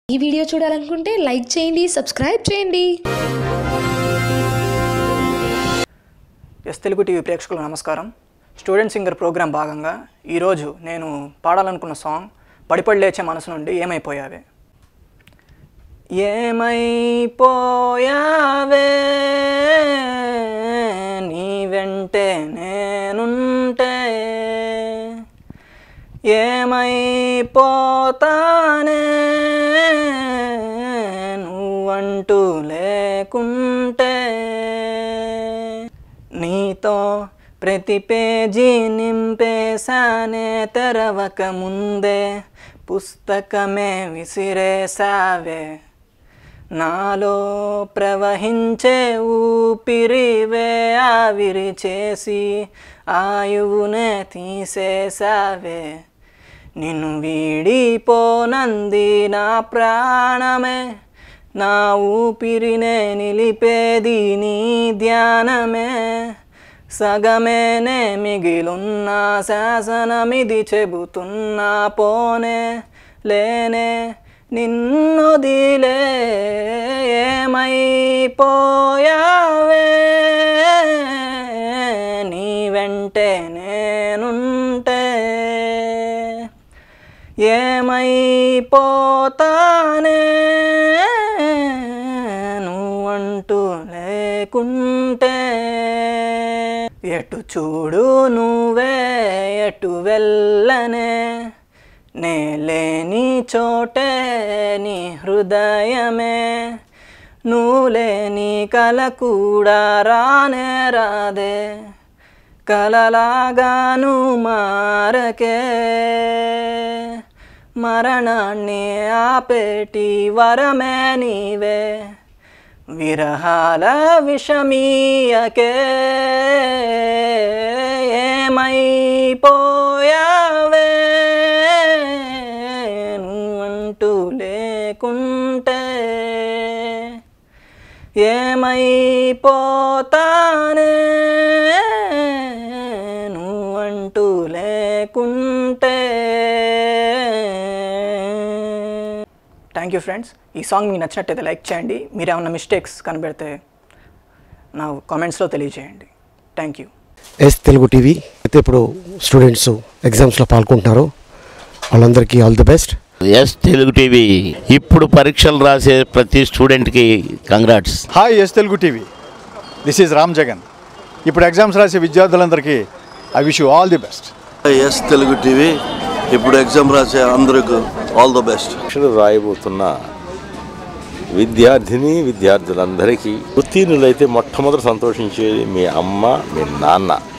ఈ వీడియో చూడాలనుకుంటే లైక్ చేయండి సబ్స్క్రైబ్ చేయండి ఎస్ తెలుగు టీవీ ప్రేక్షకులకు నమస్కారం స్టూడెంట్ సింగర్ ప్రోగ్రాం భాగంగా ఈరోజు నేను పాడాలనుకున్న సాంగ్ పడిపడి లేచే మనసు నుండి ఏమైపోయావే ఏమైపోయావే నీ వెంటే నేనుంటే ఏమైపోతానే నువ్వంటూ లేకుంటే నీతో ప్రతి పేజీ నింపేశానే తెరవక ముందే పుస్తకమే విసిరేసావే నాలో ప్రవహించే ఊపిరివే ఆవిరి చేసి ఆయువునే తీసేసావే నిన్ను వీడిపోనంది నా ప్రాణమే నా ఊపిరినే నిలిపేది నీ ధ్యానమే సగమేనే మిగిలున్న శాసనమిది చెబుతున్నా పోనే లేనే నిన్నొదిలే ఏమైపోయావే నీ వెంటే నేనుంటే ఏమైపోతానే నువ్వంటూ లేకుంటే ఎటు చూడు నువ్వే ఎటు వెళ్ళనే నే లేని చోటే నీ హృదయమే నువ్వు లేని కల కూడా రానే రాదే కలలాగాను మారకే మరణాన్ని ఆపేటి వరమే నీవే విరహాల విషమీయకే ఏమైపోయావే నువ్వంటూ లేకుంటే ఏమైపోతానే నువ్వంటూ లేకుంటే థ్యాంక్ యూ ఫ్రెండ్స్ ఈ సాంగ్ మీకు నచ్చినట్టయితే లైక్ చేయండి మీరు ఏమైనా మిస్టేక్స్ కనబెడితే నా కామెంట్స్లో తెలియజేయండి thank you S Telugu TV అయితే ఇప్పుడు స్టూడెంట్స్ ఎగ్జామ్స్లో పాల్గొంటున్నారు వాళ్ళందరికీ all the best S Telugu TV ఇప్పుడు పరీక్షలు రాసే ప్రతి స్టూడెంట్కి congrats hi S Telugu TV this is Ram Jagan ఇప్పుడు ఎగ్జామ్స్ రాసే విద్యార్థులందరికీ I wish you all the best S Telugu TV ఇప్పుడు ఎగ్జామ్ రాసే అందరికి ఆల్ ద బెస్ట్ పరీక్షలు రాయబోతున్న విద్యార్థిని విద్యార్థులందరికీ ఉత్తీర్ణులైతే మొట్టమొదటి సంతోషించేది మీ అమ్మ మీ నాన్న